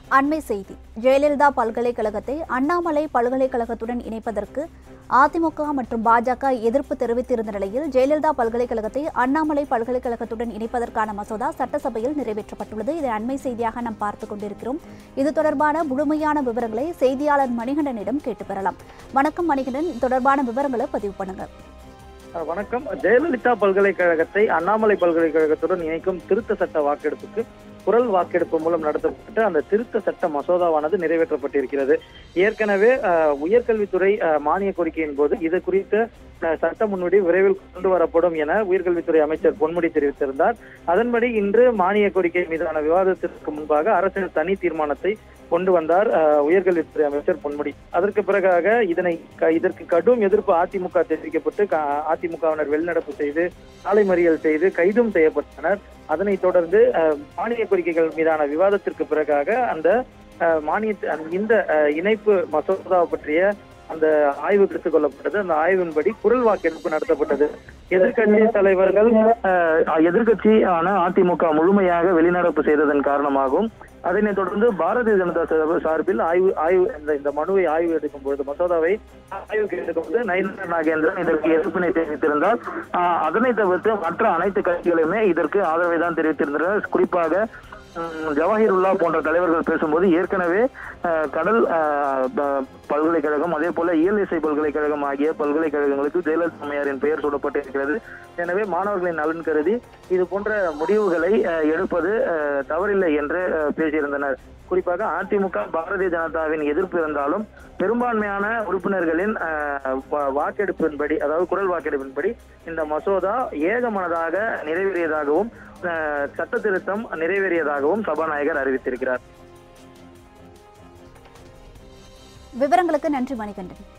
அண்மை செய்தி ஜெயலலிதா பல்கலைக்கழகத்தை அண்ணாமலை பல்கலைக்கழகத்துடன் இணைப்பதற்கு அதிமுக மற்றும் பாஜக எதிர்ப்பு தெரிவித்திருந்த நிலையில் ஜெயலலிதா பல்கலைக்கழகத்தை அண்ணாமலை பல்கலைக்கழகத்துடன் இணைப்பதற்கான மசோதா சட்டசபையில் நிறைவேற்றப்பட்டுள்ளது இதை அண்மை செய்தியாக நாம் பார்த்துக் கொண்டிருக்கிறோம் இது தொடர்பான முழுமையான விவரங்களை செய்தியாளர் மணிகண்டனிடம் கேட்டு பெறலாம் வணக்கம் மணிகண்டன் இது தொடர்பான விவரங்களை பதிவு பண்ணுங்க அஹ் வணக்கம் ஜெயலலிதா பல்கலைக்கழகத்தை அண்ணாமலை பல்கலைக்கழகத்துடன் இணைக்கும் திருத்த சட்ட வாக்கெடுப்புக்கு குரல் வாக்கெடுப்பு மூலம் நடத்தப்பட்ட அந்த திருத்த சட்ட மசோதாவானது நிறைவேற்றப்பட்டிருக்கிறது ஏற்கனவே அஹ், உயர்கல்வித்துறை அஹ், மானிய கோரிக்கையின் போது இது குறித்த அஹ், சட்ட முன்வடி விரைவில் கொண்டு வரப்படும் என உயர்கல்வித்துறை அமைச்சர் பொன்முடி தெரிவித்திருந்தார் அதன்படி இன்று மானிய கோரிக்கை மீதான விவாதத்திற்கு முன்பாக அரசின் தனி தீர்மானத்தை கொண்டு வந்தார் அஹ், உயர்கல்வித்துறை அமைச்சர் பொன்முடி அதற்கு பிறகாக இதனை க- இதற்கு கடும் எதிர்ப்பு அதிமுக தெரிவிக்கப்பட்டு க- அதிமுகவினர் வெளிநடப்பு செய்து சாலை மறியல் செய்து கைதும் செய்யப்பட்டனர் அதனைத் தொடர்ந்து அஹ், மானிய கோரிக்கைகள் மீதான விவாதத்திற்கு பிறகாக அந்த அஹ், மானிய அந்த- இந்த அஹ், இணைப்பு மசோதா பற்றிய அந்த ஆய்வு எடுத்துக் கொள்ளப்பட்டது அந்த ஆய்வின்படி குரல் வாக்கெடுப்பு நடத்தப்பட்டது எதிர்க்கட்சி தலைவர்கள் அஹ், எதிர்க்கட்சியான அதிமுக முழுமையாக வெளிநடப்பு செய்ததன் காரணமாகவும் அதனைத் தொடர்ந்து பாரதிய ஜனதா சார்பு- சார்பில் ஆய்வு ஆய்வு இந்த இந்த மனுவை ஆய்வு எடுக்கும் பொழுது மசோதாவை ஆய்வுக்கு எடுக்கும் போது நயினார் நாகேந்திரன் இதற்கு எதிர்ப்பினை தெரிவித்திருந்தார் ஆஹ் அதனை தவிர்த்து மற்ற அனைத்து கட்சிகளுமே இதற்கு ஆதரவை தான் தெரிவித்திருந்தனர் குறிப்பாக உம், ஜவாஹிருல்லா போன்ற தலைவர்கள் பேசும்போது ஏற்கனவே ஆஹ், கடல் ஆஹ், ப- பல்கலைக்கழகம் அதே போல இயல்இசை பல்கலைக்கழகம் ஆகிய பல்கலைக்கழகங்களுக்கு ஜெயலலிதா அம்மையாரின் பெயர் சூடப்பட்டிருக்கிறது எனவே மாணவர்களின் நலன் கருதி இது போன்ற முடிவுகளை ஆஹ், எடுப்பது ஆஹ், தவறில்லை என்று ஆஹ், பேசியிருந்தனர் குறிப்பாக அதிமுக பாரதிய ஜனதாவின் எதிர்ப்பு இருந்தாலும் பெரும்பான்மையான உறுப்பினர்களின் ஆஹ், வா- வாக்கெடுப்பின்படி அதாவது குரல் வாக்கெடுப்பின்படி இந்த மசோதா ஏகமனதாக நிறைவேறியதாகவும் ஆஹ், சட்ட திருத்தம் நிறைவேறியதாகவும் சபாநாயகர் அறிவித்திருக்கிறார் விவரங்களுக்கு நன்றி மணிகண்டன்